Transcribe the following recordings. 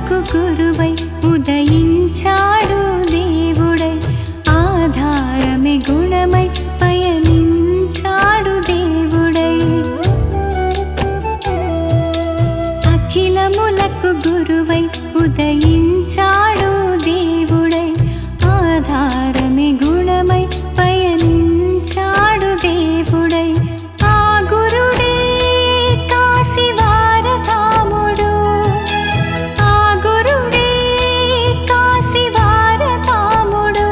ఆశ్రితులకు గురువై ఉదయించాడు దేవుడై ఆధారమే గుణమై పయనించాడు దేవుడై అఖిలములకు గురువై ఉదయించాడు దేవుడై ఆధారమే గుణమై పయనించాడు దేవుడై ఆ గురుడే కాశీవారధాముడు ఆ గురుడే కాశీవారధాముడు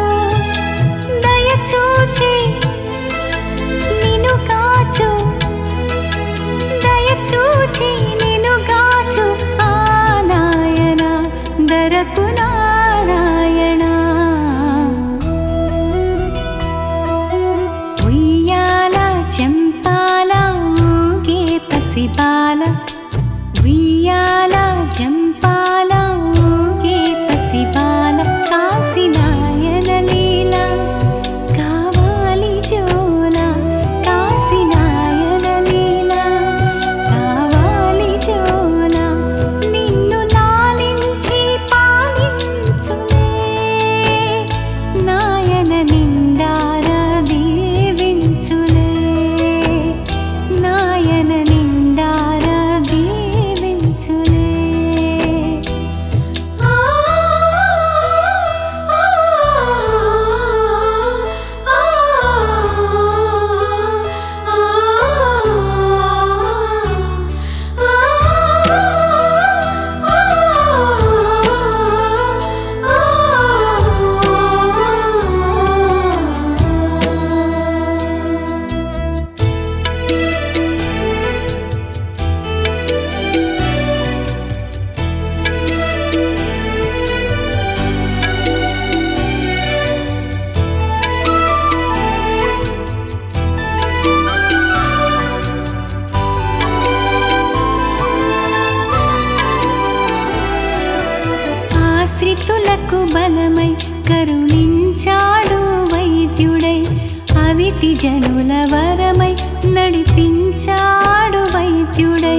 దయచూచి నిన్ను కాచు దయచూచి నిన్ను గాచు ఆ నాయన దరకు నారాయణ ఉయ్యాల చెంపాల ఊగే పసిబాల ఉయ్యాల జంపాల ఊగే పసిబాల కాశీనాయన లీల కావాలి జోల కాశీనాయన లీల కావాలి జోల నిన్ను లాలించి పాలించులే నాయన నిండార దీవించులే నాయన నిండార దీవించులే ఆశ్రితులకు బలమై కరుణించాడు వైద్యుడై అవిటి జనుల వరమై నడిపించాడు వైద్యుడై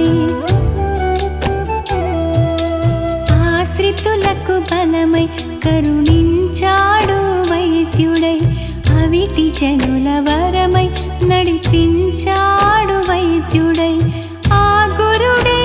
ఆశ్రితులకు బలమై కరుణించాడు వైద్యుడై అవిటి జనుల వరమై నడిపించాడు వైద్యుడై ఆ గురుడే